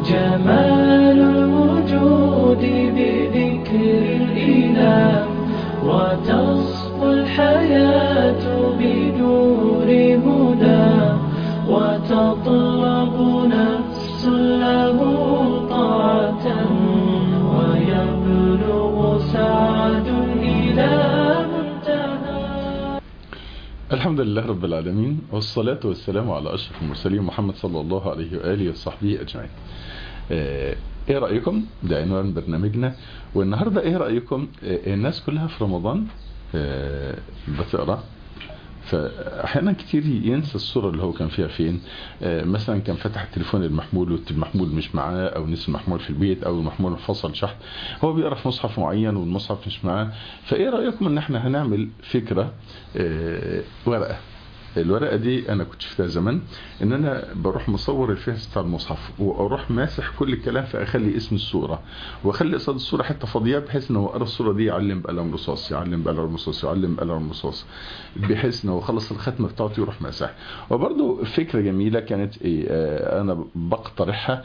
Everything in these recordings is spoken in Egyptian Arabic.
جمال الوجود بذكر الإله وتصفو الحياة بنور هدى وتطلب نفس له طاعة ويبلغ سعد إلى منتهى الحمد لله رب العالمين والصلاة والسلام على أشرف المرسلين محمد صلى الله عليه وآله وصحبه أجمعين آه، ايه رأيكم ده عنوان برنامجنا والنهاردة ايه رأيكم آه، الناس كلها في رمضان آه، بتقرأ فاحيانا كتير ينسى الصورة اللي هو كان فيها فين آه، مثلا كان فتح التليفون المحمول والمحمول مش معاه او نسي المحمول في البيت او المحمول انفصل شحن هو بيقرا في مصحف معين والمصحف مش معاه فايه رايكم ان احنا هنعمل فكره آه، ورقه الورقه دي انا كنت شفتها زمان ان انا بروح مصور الفهرس بتاع المصحف واروح ماسح كل الكلام فاخلي اسم الصوره واخلي قصاد الصوره حته فاضيه بحيث ان هو قرا الصوره دي يعلم بقلم رصاص يعلم بقلم رصاص يعلم بقلم رصاص بحيث ان هو خلص الختمه بتاعته يروح ماسح وبرده فكره جميله كانت ايه آه انا بقترحها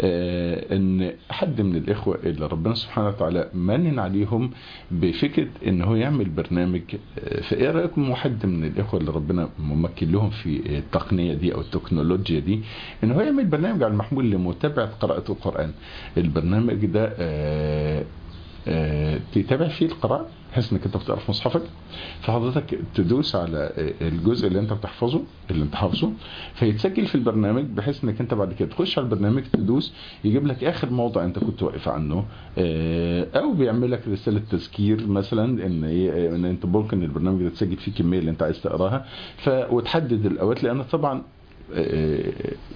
آه ان حد من الاخوه اللي ربنا سبحانه وتعالى منن عليهم بفكره ان هو يعمل برنامج آه فايه رايكم حد من الاخوه اللي ربنا ممكن لهم في التقنيه دي او التكنولوجيا دي ان هو يعمل برنامج على المحمول لمتابعه قراءه القران البرنامج ده آه آه تتابع فيه القراءة بحيث انك انت بتقرا في مصحفك فحضرتك تدوس على الجزء اللي انت بتحفظه اللي انت حافظه فيتسجل في البرنامج بحيث انك انت بعد كده تخش على البرنامج تدوس يجيب لك اخر موضع انت كنت واقف عنه آه او بيعمل لك رساله تذكير مثلا ان ايه ان انت ممكن البرنامج ده تسجل فيه الكميه اللي انت عايز تقراها ف وتحدد الاوقات لان طبعا آه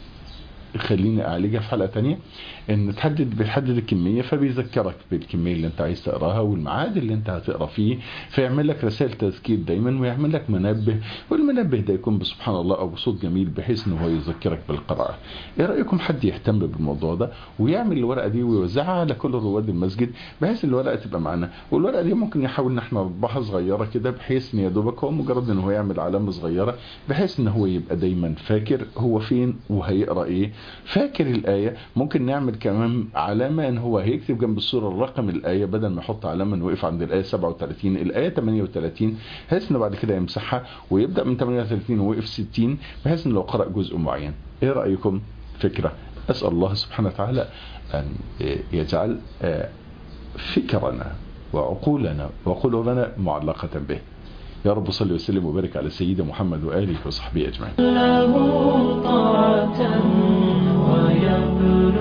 خليني اعالجها في حلقه تانية ان تحدد بيحدد الكميه فبيذكرك بالكميه اللي انت عايز تقراها والميعاد اللي انت هتقرا فيه فيعمل لك رسائل تذكير دايما ويعمل لك منبه والمنبه ده يكون بسبحان الله او بصوت جميل بحيث ان هو يذكرك بالقراءه ايه رايكم حد يهتم بالموضوع ده ويعمل الورقه دي ويوزعها على كل رواد المسجد بحيث الورقه تبقى معانا والورقه دي ممكن يحاول ان احنا نطبعها صغيره كده بحيث ان يا دوبك هو مجرد ان هو يعمل علامه صغيره بحيث ان هو يبقى دايما فاكر هو فين وهيقرا ايه فاكر الآية ممكن نعمل كمان علامة ان هو هيكتب جنب الصورة الرقم الآية بدل ما يحط علامة انه وقف عند الآية 37 الآية 38 بحيث انه بعد كده يمسحها ويبدأ من 38 ووقف 60 بحيث انه لو قرأ جزء معين ايه رأيكم فكرة أسأل الله سبحانه وتعالى أن يجعل فكرنا وعقولنا وقلوبنا معلقة به يا رب صل وسلم وبارك على سيدنا محمد وآله وصحبه أجمعين له طاعة ويبلغ